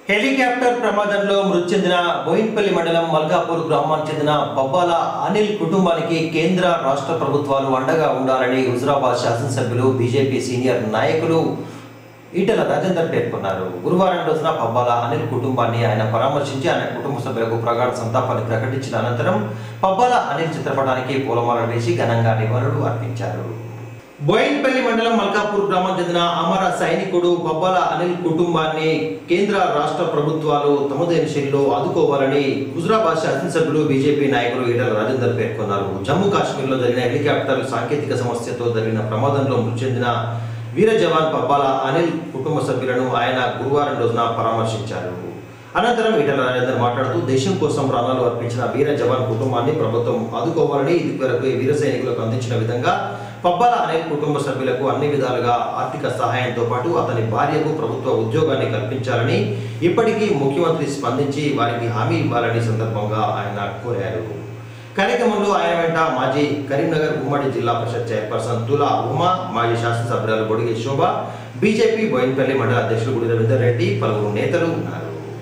Helicopter ప్రమాదంలో మృతి చెందిన బోయిన్పల్లి మండలం మల్కాపూర్ గ్రామానికి చెందిన బొబ్బాల అనిల్ కుటుంబానికి కేంద్ర రాష్ట్ర ప్రభుత్వాలు అండగా ఉండాలని హుజరాబాద్ శాసనసభ్యులు బీజేపీ సీనియర్ నాయకులు ఈటల రాజేందర్ పేర్కొన్నారు గురువారం రోజున పబ్బాల అనిల్ కుటుంబాన్ని ఆయన పరామర్శించి ఆయన కుటుంబ సభ్యులకు ప్రగాఢ సంతాపాన్ని ప్రకటించిన అనంతరం పబ్బాల అనిల్ చిత్రపటానికి పూలమాలలు వేసి ఘనంగా నివాళులు అర్పించారు బోయిన్పల్లి మండలం మల్కాపూర్ గ్రామం చెందిన అమర సైనికుడు బొబ్బల అనిల్ కుటుంబాన్ని కేంద్ర రాష్ట్ర ప్రభుత్వాలు తమదైన శైలిలో ఆదుకోవాలని హుజరాబాద్ శాసనసభ్యులు బీజేపీ నాయకులు ఈటల రాజేందర్ పేర్కొన్నారు జమ్మూ కాశ్మీర్లో జరిగిన హెలికాప్టర్ సాంకేతిక సమస్యతో జరిగిన ప్రమాదంలో మృతి చెందిన వీర జవాన్ పబ్బాల అనిల్ కుటుంబ సభ్యులను ఆయన గురువారం రోజున పరామర్శించారు అనంతరం ఈటల రాజేందర్ మాట్లాడుతూ దేశం కోసం ప్రాణాలు అర్పించిన వీర జవాన్ కుటుంబాన్ని ప్రభుత్వం ఆదుకోవాలని ఇదివరకు వీర సైనికులకు అందించిన విధంగా పబ్బాల అనిల్ కుటుంబ సభ్యులకు అన్ని విధాలుగా ఆర్థిక సహాయంతో పాటు అతని భార్యకు ప్రభుత్వ ఉద్యోగాన్ని కల్పించాలని ఇప్పటికీ ముఖ్యమంత్రి స్పందించి వారికి హామీ ఇవ్వాలని సందర్భంగా ఆయన కోరారు కార్యక్రమంలో ఆయన వెంట మాజీ కరీంనగర్ ఉమ్మడి జిల్లా పరిషత్ చైర్పర్సన్ తులా ఉమా మాజీ శాసనసభ్యురాలు బొడిగి శోభ బీజేపీ బోయిన్పల్లి మండల అధ్యక్షులు గుడి రవీందర్ రెడ్డి పలువురు నేతలు ఉన్నారు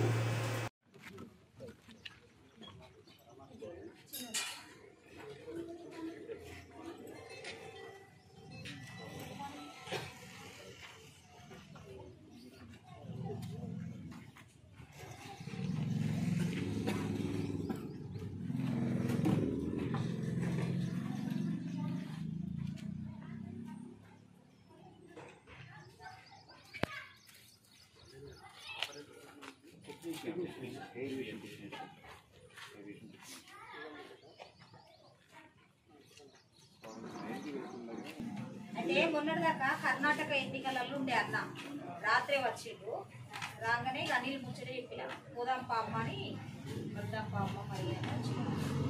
అంటే మొన్నటిదాకా కర్ణాటక ఎన్నికలలో ఉండే అన్న రాత్రే వచ్చిండు రాగానే ఇక అనిల్ ముచ్చట చెప్పిన పోదాం పాప అని వద్దాం పాప మరి అని వచ్చిండు.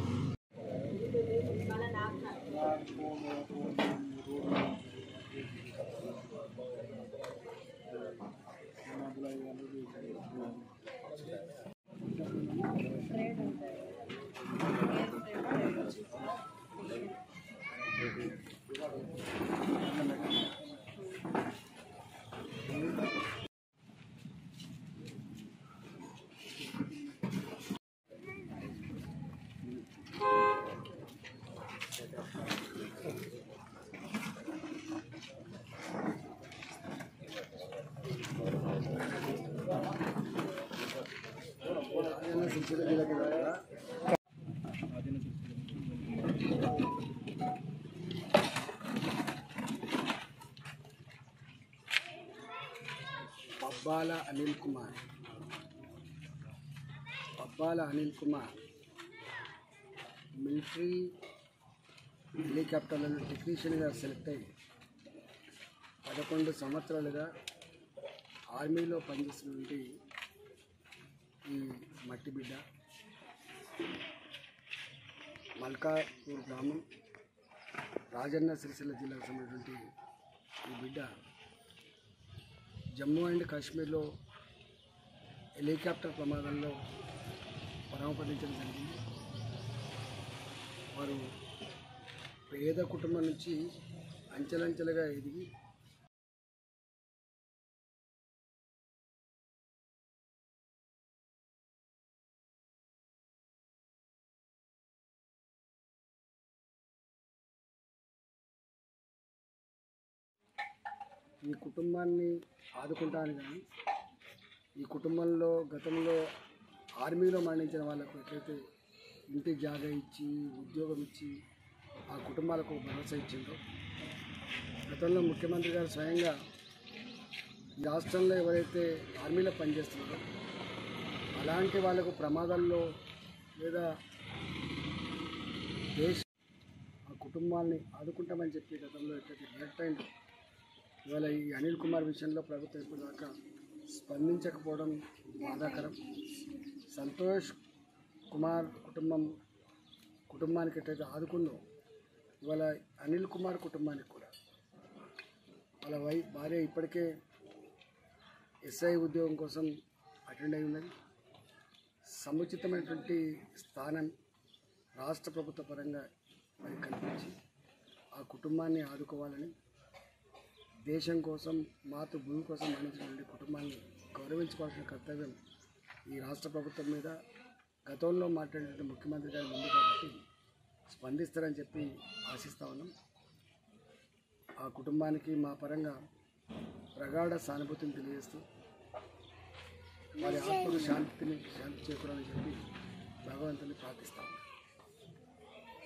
మళ్ళా నాకు నాకు పబ్బాల అనిల్ కుమార్ పబ్బాల అనిల్ కుమార్ మిలిటరీ హెలికాప్టర్లను టెక్నీషియన్గా సెలెక్ట్ అయ్యి పదకొండు సంవత్సరాలుగా ఆర్మీలో పనిచేస్తున్నటువంటి ఈ మట్టి బిడ్డ మల్కాపూర్ గ్రామం రాజన్న సిరిసిల్ల జిల్లాకు సంబంధించినటువంటి ఈ బిడ్డ జమ్మూ అండ్ కాశ్మీర్లో హెలికాప్టర్ ప్రమాదంలో పరమపదించడం జరిగింది వారు పేద కుటుంబం నుంచి అంచెలంచెలుగా ఎదిగి ఈ కుటుంబాన్ని ఆదుకుంటాను కానీ ఈ కుటుంబంలో గతంలో ఆర్మీలో మరణించిన వాళ్ళకు ఎట్లయితే ఇంటి జాగా ఇచ్చి ఉద్యోగం ఇచ్చి ఆ కుటుంబాలకు భరోసా ఇచ్చిండ్రో గతంలో ముఖ్యమంత్రి గారు స్వయంగా ఈ రాష్ట్రంలో ఎవరైతే ఆర్మీలో పనిచేస్తున్నారో అలాంటి వాళ్ళకు ప్రమాదాల్లో లేదా దేశ ఆ కుటుంబాన్ని ఆదుకుంటామని చెప్పి గతంలో ఎట్లయితే రియాక్ట్ అయిందో ఇవాళ ఈ అనిల్ కుమార్ విషయంలో ప్రభుత్వం ఇప్పుడు దాకా స్పందించకపోవడం బాధాకరం సంతోష్ కుమార్ కుటుంబం కుటుంబానికి ఎట్లయితే ఆదుకుందో ఇవాళ అనిల్ కుమార్ కుటుంబానికి కూడా వాళ్ళ వై భార్య ఇప్పటికే ఎస్ఐ ఉద్యోగం కోసం అటెండ్ అయి ఉన్నది సముచితమైనటువంటి స్థానం రాష్ట్ర ప్రభుత్వ పరంగా మరి కల్పించి ఆ కుటుంబాన్ని ఆదుకోవాలని దేశం కోసం మాతృభూమి కోసం మరణించినటువంటి కుటుంబాన్ని గౌరవించుకోవాల్సిన కర్తవ్యం ఈ రాష్ట్ర ప్రభుత్వం మీద గతంలో మాట్లాడినటువంటి ముఖ్యమంత్రి గారు ఉంది కాబట్టి స్పందిస్తారని చెప్పి ఆశిస్తా ఉన్నాం ఆ కుటుంబానికి మా పరంగా ప్రగాఢ సానుభూతిని తెలియజేస్తూ వారి ఆత్మకు శాంతిని శాంతి చేకూరాలని చెప్పి భగవంతుని ప్రార్థిస్తాము